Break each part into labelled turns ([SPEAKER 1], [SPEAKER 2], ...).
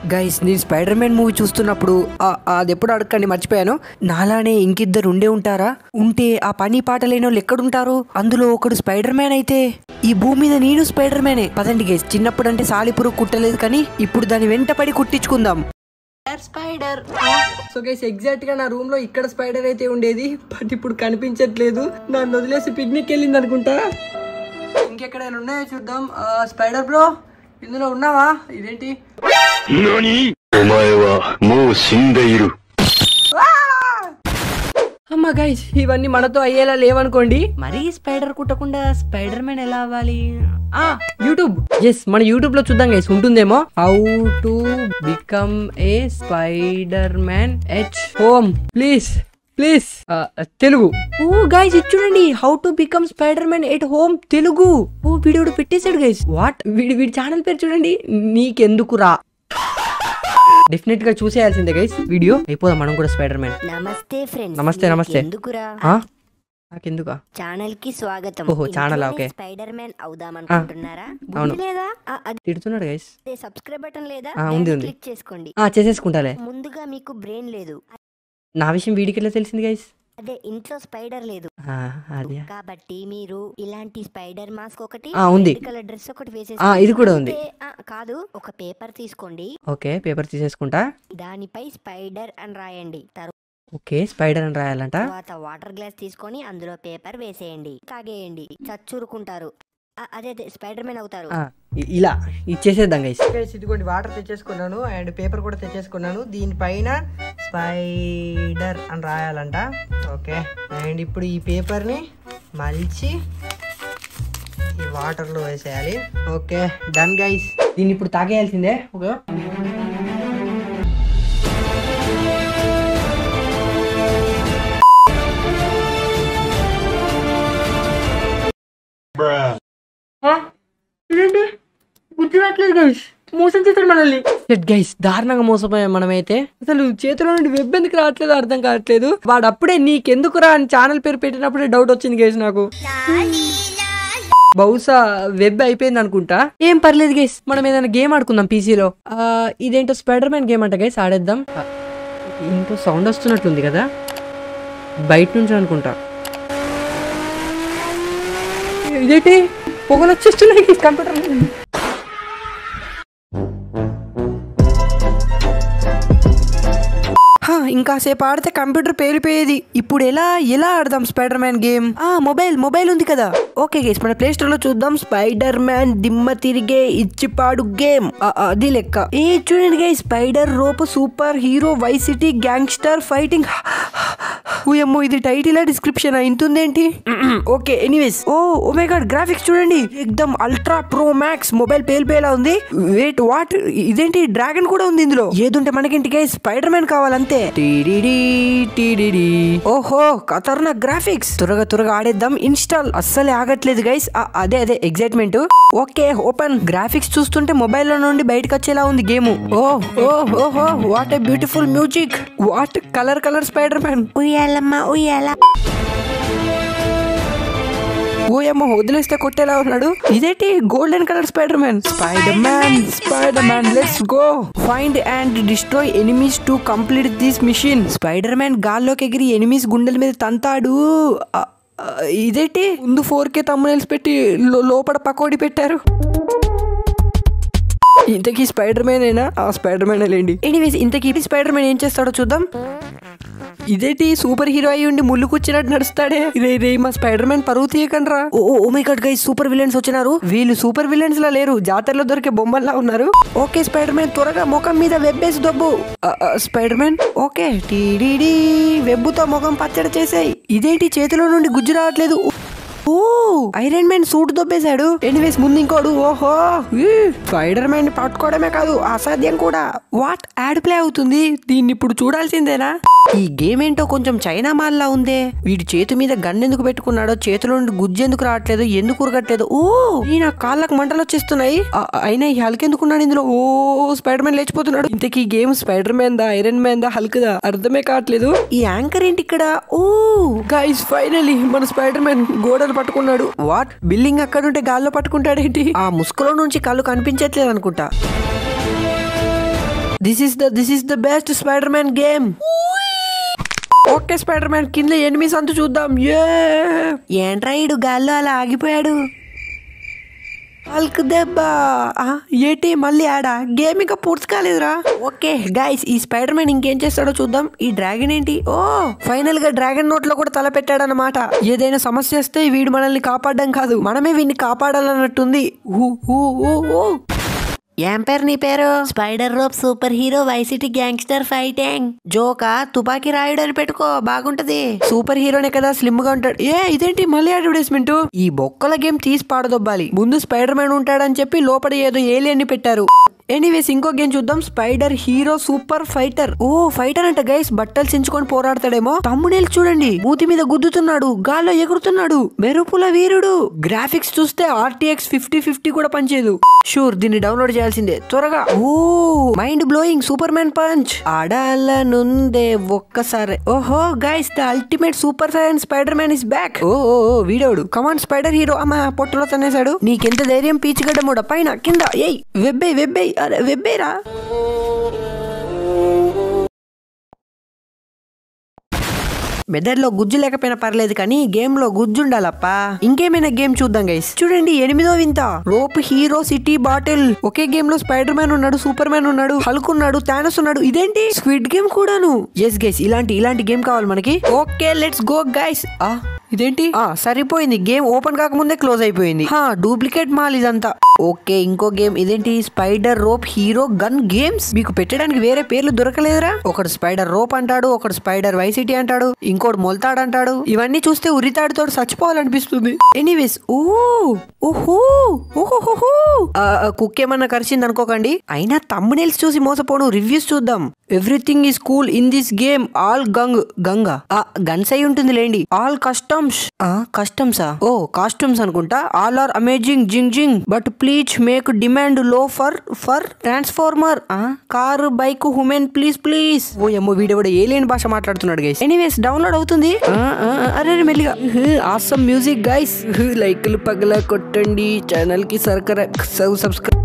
[SPEAKER 1] Guys నేను spider man movie చూస్తున్నప్పుడు ఆ- ఆ అది ఎప్పుడు అడగండి మర్చిపోయాను నాలానే ఇంకిద్దరు ఉండే ఉంటారా ఉంటే ఆ పని పాట లేని వాళ్ళు ఎక్కడుంటారు అందులో ఒకడు స్పైడర్ మ్యాన్ అయితే ఈ భూమి మీద నేను స్పైడర్ మ్యానే పదండి గైస్ చిన్నప్పుడు అంటే సాలిపురు కుట్టలేదు కానీ ఇప్పుడు దాని వెంట పడి కుట్టించుకుందాం స్పైడర్ సో గైస్ ఎగ్జాక్ట్ గా నా రూమ్ లో ఇక్కడ స్పైడర్ అయితే ఉండేది బట్ ఇప్పుడు కనిపించట్లేదు నన్ను వదిలేసి పిక్నిక్ వెళ్ళింది అనుకుంటా ఇంకెక్కడైనా ఉన్నాయో చూద్దాం ఆ, స్పైడర్ బ్రో ఇందులో ఉన్నావా ఇదేంటి
[SPEAKER 2] 何お前はもう死んでいる。
[SPEAKER 1] అమ్మా గైస్ ఇవన్నీ మనతో అయ్యేలా లేవనుకోండి మరీ స్పైడర్ కుట్టకుండా స్పైడర్ మ్యాన్ ఎలా అవ్వాలి ఆ యూట్యూబ్ ఎస్ మన యూట్యూబ్ లో చూద్దాం గైస్ ఉంటుందేమో how to become a spider man at home please please Telugu ఓ గైస్ ఇది చూడండి how to become spider man at home Telugu ఓ వీడియోడు పెట్టేశాడు గైస్ వాట్ వీడి వీడి ఛానల్ పేరు చూడండి నీకెందుకురా డెఫినెట్ గా చూసేయాల్సిందే గైస్ వీడియో అయిపోదాం మనం కూడా స్పైడర్ మ్యాన్
[SPEAKER 3] నమస్తే ఫ్రెండ్స్
[SPEAKER 1] నమస్తే, నమస్తే.
[SPEAKER 3] ఎందుకురా
[SPEAKER 1] ఆ? నాకెందుకా
[SPEAKER 3] ఛానల్ కి స్వాగతం
[SPEAKER 1] ఓహో, ఛానల్,
[SPEAKER 3] ఇంట్లోనే
[SPEAKER 1] ఓకే.
[SPEAKER 3] స్పైడర్ మ్యాన్ అవుదాం అనుకుంటున్నారా
[SPEAKER 1] అవును.
[SPEAKER 3] బుద్ధి లేదా ఆ, అదే
[SPEAKER 1] తిడుతున్నాడు గైస్
[SPEAKER 3] సబ్స్క్రైబ్ బటన్ లేదా
[SPEAKER 1] ఆ, ఉంది,
[SPEAKER 3] దాన్ని
[SPEAKER 1] ఉంది.
[SPEAKER 3] క్లిక్ చేసుకోండి
[SPEAKER 1] ఆ చేసేసుకుంటాలే
[SPEAKER 3] ముందుగా మీకు బ్రెయిన్ లేదు
[SPEAKER 1] నా విషయం వీడికి ఎట్లా తెలిసింది గైస్
[SPEAKER 3] అదే ఇంట్లో స్పైడర్ లేదు
[SPEAKER 1] అది
[SPEAKER 3] కాబట్టి మీరు ఇలాంటి స్పైడర్ మాస్క్ ఒకటి
[SPEAKER 1] ఆ, ఉంది.
[SPEAKER 3] కలర్ డ్రెస్ ఒకటి
[SPEAKER 1] ఆ,
[SPEAKER 3] వేసేసి
[SPEAKER 1] ఇది కూడా ఉంది.
[SPEAKER 3] కాదు ఒక పేపర్ తీసుకోండి
[SPEAKER 1] ఓకే పేపర్ తీసేసుకుంటా
[SPEAKER 3] దానిపై స్పైడర్ అని రాయండి
[SPEAKER 1] ఓకే స్పైడర్ అని రాయాలంట
[SPEAKER 3] తర్వాత వాటర్ గ్లాస్ తీసుకొని అందులో పేపర్ వేసేయండి తాగేయండి చచ్చురుకుంటారు ఆ, అదే అదే స్పైడర్ మ్యాన్ అవుతారు
[SPEAKER 1] ఆ, ఇ- ఇలా ఇచ్చేసేద్దాం గైస్ ఇదిగోండి వాటర్ తెచ్చేసుకున్నాను అండ్ పేపర్ కూడా తెచ్చేసుకున్నాను దీనిపైన స్పైడర్ అని రాయాలంట ఓకే అండ్ ఇప్పుడు ఈ పేపర్ని మలిచి ఈ వాటర్లో వేసేయాలి ఓకే డన్ గైస్ దీన్ని ఇప్పుడు తాగేయాల్సిందే ఓకే ఇదేంటి బుద్ధి రావట్లేదు గైస్ మోసం చేస్తాడు మనల్ని గైస్ దారుణంగా మోసపోయాం మనమైతే అసలు చేతిలో నుండి వెబ్ ఎందుకు రావట్లేదు అర్థం కావట్లేదు వాడు అప్పుడే నీకెందుకురా అని ఛానల్ పేరు పెట్టినప్పుడే డౌట్ వచ్చింది గైస్ నాకు బహుశా వెబ్ అయిపోయింది అనుకుంటా ఏం పర్లేదు గైస్ మనం ఏదైనా గేమ్ ఆడుకుందాం పీసీలో ఇదేంటో స్పైడర్ మ్యాన్ గేమ్ అంట గైస్ ఆడేద్దాం ఆ, ఇంకో సౌండ్ వస్తున్నట్టుంది కదా బయట నుంచి అనుకుంటా ఇదేంటి పొగలు వచ్చేస్తున్నాయి కంప్యూటర్ ఇంకాసేపు ఆడితే కంప్యూటర్ పేలిపోయేది ఇప్పుడు ఎలా ఎలా ఆడదాం స్పైడర్ మ్యాన్ గేమ్ ఆ మొబైల్ మొబైల్ ఉంది కదా ఓకే గేస్ మన ప్లే స్టోర్ లో చూద్దాం స్పైడర్ మ్యాన్ దిమ్మ తిరిగే ఇచ్చిపాడు గేమ్ అది లెక్క ఏ చూడండి guy spider rope super hero vice city gangster fighting ఓయమ్మో ఇది టైటిల్ డిస్క్రిప్షన్ ఇంతుందేంటి okay anyways oh oh my god graphics చూడండి ఎక్దమ్ అల్ట్రా ప్రో మ్యాక్స్ మొబైల్ పేలిపోయేలా ఉంది వెయిట్ వాట్ ఇదేంటి డ్రాగన్ కూడా ఉంది ఇందులో ఏదుంటే మనకేంటి గైస్ స్పైడర్ మ్యాన్ కావాలంతే టీడీడీ, టీడీడీ. ఓహో ఖతర్నాక్ గ్రాఫిక్స్ త్వరగా త్వరగా ఆడేద్దాం ఇన్స్టాల్ అస్సలే ఆగట్లేదు గైస్ అదే అదే ఎగ్జైట్మెంట్ ఓకే ఓపెన్ గ్రాఫిక్స్ చూస్తుంటే మొబైల్ లో నుండి బయటకు వచ్చేలా ఉంది గేమ్ ఓ ఓ ఓహో what a beautiful music what colour colour spider man
[SPEAKER 3] ఉయ్యాలమ్మా ఉయ్యాల
[SPEAKER 1] ఓయమ్మ వదిలేస్తే కొట్టేలా ఉన్నాడు ఇదేంటి golden colour spider man spider man spider man let's go find and destroy enemies to complete this mission spider man గాల్లోకి ఎగిరి ఎనిమీస్ గుండెల మీద తంతాడు ఆ, ఆ, ఇదేంటి ముందు ఫోర్ కే తమ్మునేల్స్ పెట్టి లో- లోపల పకోడి పెట్టారు ఇంతకీ స్పైడర్ మ్యాన్ అయినా ఆ స్పైడర్ మ్యాన్ లేండి ఎనీవేస్ ఇంతకీ స్పైడర్ మ్యాన్ ఏం చేస్తాడో చూద్దాం ఇదేంటి సూపర్ హీరో అయి ఉండి ముళ్ళు కూర్చున్నట్టు నడుస్తాడే రే రే మా స్పైడర్ మ్యాన్ పరువు తీయకండ్రా oh oh my god guys super villains వచ్చినారు వీళ్ళు సూపర్ విలన్స్ లా లేరు జాతరలో దొరికే బొమ్మల్లా ఉన్నారు ఓకే స్పైడర్ మ్యాన్ త్వరగా ముఖం మీద వెబ్బేసి దొబ్బు ఆ, ఆ, స్పైడర్ మ్యాన్ ఓకే టీడీడీ వెబ్బుతో ముఖం పచ్చడి చేసాయి ఇదేంటి చేతిలో నుండి గుజ్జు రావట్లేదు ఓ ఐరన్ మ్యాన్ సూట్ దొబ్బేశాడు ఎనీవేస్ ముందు ఇంకోడు ఓహో ఈ, స్పైడర్ మ్యాన్ పట్టుకోవడమే కాదు అసాధ్యం కూడా వాట్ యాడ్ ప్లే అవుతుంది దీన్ని ఇప్పుడు చూడాల్సిందేనా ఈ గేమ్ ఏంటో కొంచెం చైనా మాల్లా ఉందే వీడి చేతి మీద గన్ ఎందుకు పెట్టుకున్నాడో చేతిలో నుండి గుజ్జు ఎందుకు రావట్లేదు ఎందుకు ఉరగట్లేదు ఓ ఈ నా కాళ్ళకు మంటలు వచ్చేస్తున్నాయి ఆ, అయినా ఈ హల్క్ ఎందుకున్నాడు ఇందులో ఓ స్పైడర్ మ్యాన్ లేచిపోతున్నాడు ఇంతకీ ఈ గేమ్ స్పైడర్ మ్యాన్ దా ఐరన్ మ్యాన్ దా హల్క్ దా అర్థమే కావట్లేదు ఈ యాంకర్ ఏంటి ఇక్కడ ఓ గైస్ ఫైనలీ మన స్పైడర్ మ్యాన్ గోడలు పట్టుకున్నాడు వాట్ బిల్డింగ్ అక్కడ ఉంటే గాల్లో పట్టుకుంటాడేంటి ఆ ముసుగులో నుంచి కళ్ళు కనిపించట్లేదు అనుకుంటా this is the this is the best spider man game okay spider man కింద ఎనిమిస్ అంత చూద్దాం ఏ ఏంట్రా ఇడు గాల్లో అలా ఆగిపోయాడు హల్క్ దెబ్బ ఆ, ఏంటి మళ్ళీ ఆడా గేమ్ ఇంకా పూర్తి కాలేదురా ఓకే గైస్ ఈ స్పైడర్ మ్యాన్ ఇంకేం చేస్తాడో చూద్దాం ఈ డ్రాగన్ ఏంటి ఓ ఫైనల్ గా డ్రాగన్ నోట్ లో కూడా తల పెట్టాడనమాట ఏదైనా సమస్య వస్తే వీడు మనల్ని కాపాడడం కాదు మనమే వీడిని కాపాడాలన్నట్టుంది ఊ, ఊ, ఊ, ఊ. ఏం పేరు నీ పేరు spider rope super hero vice city gangster fighting జోకా తుపాకీ రాయుడు అని పెట్టుకో బాగుంటది సూపర్ హీరోనే కదా స్లిమ్ గా ఉంటాడు ఏ ఇదేంటి మళ్ళీ అడ్వర్టైజ్మెంట్ ఈ బొక్కల గేమ్ తీసి పాడదొబ్బాలి ముందు స్పైడర్ మ్యాన్ ఉంటాడని చెప్పి లోపల ఏదో ఏలియన్ ని పెట్టారు ఎనీవేస్ ఇంకో గేమ్ చూద్దాం స్పైడర్ హీరో సూపర్ ఫైటర్ ఓ ఫైటర్ అంట గైస్ బట్టలు చించుకొని పోరాడతాడేమో తమ్ముడేలు చూడండి మూతి మీద గుద్దుతున్నాడు గాల్లో ఎగురుతున్నాడు మెరుపుల వీరుడు గ్రాఫిక్స్ చూస్తే ఆర్టీఎక్స్ ఫిఫ్టీ ఫిఫ్టీ కూడా పనిచేయదు షూర్ దీన్ని డౌన్లోడ్ చేయాల్సిందే త్వరగా ఓ mind blowing Superman punch ఆడాలనుందే ఒక్కసారి ఓహో guys the ultimate super sign Spider Man is back ఓ ఓ ఓ, వీడోడు కమాండ్ స్పైడర్ హీరో అమ్మా పొట్టలో తనేశాడు నీకెంత ధైర్యం పీచిగడ్డ మూడ పైన కింద ఏయ్ వెబ్బే వెబ్బే అరే వెబ్బేరా మెదడులో గుజ్జు లేకపోయినా పర్లేదు కానీ గేమ్ లో గుజ్జు ఉండాలప్పా ఇంకేమైనా గేమ్ చూద్దాం గైస్ చూడండి ఎనిమిదో వింత రోప్ హీరో సిటీ బాటిల్ ఒకే గేమ్ లో స్పైడర్ మ్యాన్ ఉన్నాడు సూపర్ మ్యాన్ ఉన్నాడు హల్క్ ఉన్నాడు థానస్ ఉన్నాడు ఇదేంటి స్క్విడ్ గేమ్ కూడాను ఎస్ గైస్ ఇలాంటి ఇలాంటి గేమ్ కావాలి మనకి ఓకే లెట్స్ గో గైస్ ఆ ఇదేంటి ఆ సరిపోయింది గేమ్ ఓపెన్ కాకముందే క్లోజ్ అయిపోయింది హా డూప్లికేట్ మాల్ ఇదంతా ఓకే ఇంకో గేమ్ ఇదేంటి spider rope hero gun games మీకు పెట్టడానికి వేరే పేర్లు దొరకలేదురా ఒకడు స్పైడర్ రోప్ అంటాడు ఒకడు స్పైడర్ వైసిటీ అంటాడు ఇంకోటి మొల్తాడు అంటాడు ఇవన్నీ చూస్తే ఉరితాడుతో చచ్చిపోవాలనిపిస్తుంది ఎనీవేస్ ఓ ఓహో ఓహోహో కుక్ ఏమన్నా కరిచింది అనుకోకండి అయినా తమ్మునేల్స్ చూసి మోసపోను రివ్యూస్ చూద్దాం everything is cool in this game all gang గంగా ఆ గన్స్ అయి ఉంటుంది లేండి ఆల్ కస్టమ్స్ ఆ కస్టమ్సా ఓ కాస్ట్యూమ్స్ అనుకుంటా ఆల్ ఆర్ అమేజింగ్ జింగ్ జింగ్ బట్ ప్లీజ్ మేక్ డిమాండ్ లో for for transformer car bike human please please ఓ ఏమో వీడెవడ ఏలియన్ భాష మాట్లాడుతున్నాడు గైస్ ఎనీవేస్ డౌన్లోడ్ అవుతుంది ఆ, ఆ, ఆ, అరే అరే, మెల్లిగా ఆసమ్ మ్యూజిక్ గైస్ లైక్లు పగల కొట్టండి ఛానల్ కి సర్కర సబ్స్క్రైబ్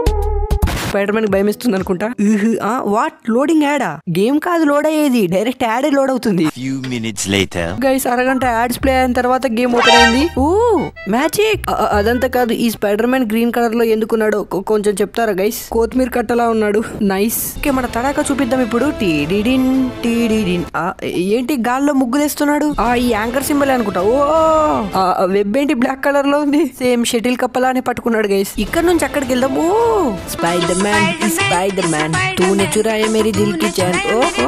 [SPEAKER 1] స్పైడర్ మ్యాన్ భయం ఇస్తుంది అనుకుంటా వాట్ లోడింగ్ యాడా గేమ్ కాదు లోడ్ అయ్యేది డైరెక్ట్ యాడ్ లోడ్ అవుతుంది
[SPEAKER 4] Few minutes later.
[SPEAKER 1] గైస్ అరగంట యాడ్స్ ప్లే అయిన తర్వాత గేమ్ ఓపెన్ అయింది ఓ మ్యాజిక్ అదంతా కాదు ఈ స్పైడర్ మ్యాన్ గ్రీన్ కలర్ లో ఎందుకున్నాడో కొ- కొంచెం చెప్తారా గైస్ కొత్తిమీర కట్టలా ఉన్నాడు నైస్ ఓకే మన తడాక చూపిద్దాం ఇప్పుడు టీడిడిన్ టీడిడిన్ ఆ, ఏంటి గాల్లో ముగ్గులేస్తున్నాడు ఆ ఈ యాంకర్ సింబల్ అనుకుంటా ఓ ఆ, ఆ, వెబ్ ఏంటి బ్లాక్ కలర్ లో ఉంది సేమ్ షటిల్ కప్పలానే పట్టుకున్నాడు గైస్ ఇక్కడ నుంచి అక్కడికి వెళ్దాం ఓ స్పైడర్ మ్యాన్ స్పైడర్ మ్యాన్ తూనె చురాయ మేరీ దిల్ కి చాన్ ఓ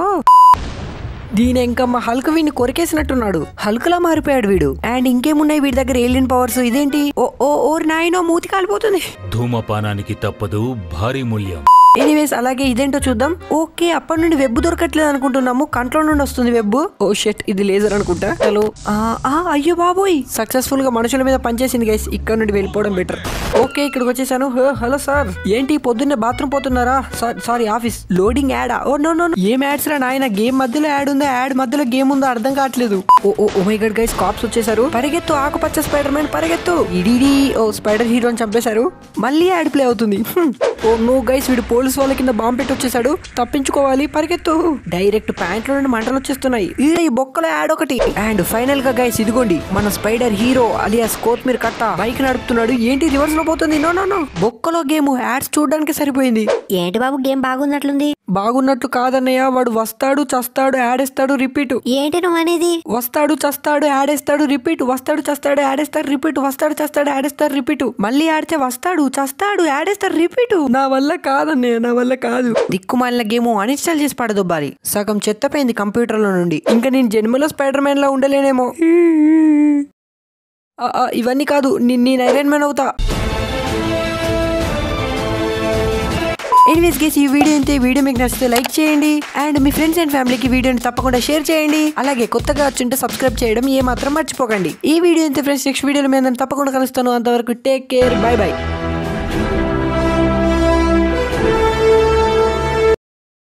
[SPEAKER 1] దీని ఇంకమ్మ హల్క్ వీడిని కొరికేసినట్టున్నాడు హల్క్లా మారిపోయాడు వీడు అండ్ ఇంకేమున్నాయి వీడి దగ్గర ఏలియన్ పవర్స్ ఇదేంటి ఓ ఓ ఓరి నాయనో మూతి కాలిపోతుంది
[SPEAKER 5] ధూమపానానికి తప్పదు భారీ మూల్యం
[SPEAKER 1] ఎనీవేస్ అలాగే ఇదేంటో చూద్దాం ఓకే అప్పటి నుండి వెబ్ దొరకట్లేదు అనుకుంటున్నాము కంట్లో నుండి వస్తుంది వెబ్ ఓ షెట్ ఇది లేజర్ అనుకుంటా హలో ఆ, ఆ, అయ్యో బాబోయ్ సక్సెస్ఫుల్ గా మనుషుల మీద పనిచేసింది గైస్ ఇక్కడ నుండి వెళ్ళిపోవడం బెటర్ ఓకే ఇక్కడికి వచ్చేసాను హ, హలో సార్ ఏంటి పొద్దున్నే బాత్రూమ్ పోతున్నారా సారీ సారీ ఆఫీస్ లోడింగ్ యాడా ఓ నో నో ఏం యాడ్స్ రా నాయన గేమ్ మధ్యలో యాడ్ ఉందా యాడ్ మధ్యలో గేమ్ ఉందో అర్థం కావట్లేదు ఓ ఓ ఓ మై గడ్ గైస్ కాప్స్ వచ్చేసారు పరిగెత్తు ఆకుపచ్చ స్పైడర్ మ్యాన్ పరిగెత్తు ఇడిడి ఓ స్పైడర్ హీరోని చంపేశారు మళ్ళీ యాడ్ ప్లే అవుతుంది హ్మ్. ఓ నో గైస్ వీడు పోలీస్ వాళ్ళ కింద బాంబు పెట్టి వచ్చేసాడు తప్పించుకోవాలి పరిగెత్తు డైరెక్ట్ ప్యాంట్ లో నుండి మంటలు వచ్చేస్తున్నాయి ఇది ఈ బొక్కల యాడ్ ఒకటి అండ్ ఫైనల్ గా గైస్ ఇదిగోండి మన స్పైడర్ హీరో అలియాస్ కోత్మీర్ కట్ట బైక్ నడుపుతున్నాడు ఏంటి రివర్స్ లో పోతుంది నో నో నో బొక్కలో గేమ్ యాడ్స్ చూడడానికి సరిపోయింది
[SPEAKER 3] ఏంటి బాబు గేమ్ బాగున్నట్లుంది
[SPEAKER 1] బాగున్నట్టు కాదన్నయ్య వాడు వస్తాడు చస్తాడు యాడేస్తాడు రిపీట్
[SPEAKER 3] ఏంటి నువ్వు అనేది
[SPEAKER 1] వస్తాడు చస్తాడు యాడేస్తాడు రిపీట్ వస్తాడు చస్తాడు యాడేస్తాడు రిపీట్ వస్తాడు చస్తాడు యాడేస్తాడు రిపీట్ మళ్ళీ ఆడితే వస్తాడు చస్తాడు యాడేస్తాడు రిపీట్ నా వల్ల కాదన్నయ్య నా వల్ల కాదు దిక్కుమాలిన గేమ్ అన్ఇన్స్టాల్ చేసి పడదొబ్బాలి సగం చెత్తపోయింది కంప్యూటర్ లో నుండి ఇంకా నేను జన్మలో స్పైడర్ మ్యాన్ లా ఉండలేనేమో ఆ, ఆ, ఇవన్నీ కాదు నీ- నేను ఐరన్ మ్యాన్ అవుతా ఎనీవేస్ గేస్ ఈ వీడియో అయితే ఈ వీడియో మీకు నచ్చితే లైక్ చేయండి అండ్ మీ ఫ్రెండ్స్ అండ్ ఫ్యామిలీకి వీడియోని తప్పకుండా షేర్ చేయండి అలాగే కొత్తగా వచ్చుంటే సబ్స్క్రైబ్ చేయడం ఏ మాత్రం మర్చిపోకండి ఈ వీడియో అయితే ఫ్రెండ్స్ నెక్స్ట్ వీడియోలో మీద తప్పకుండా కలుస్తాను అంతవరకు టేక్ కేర్ బై బై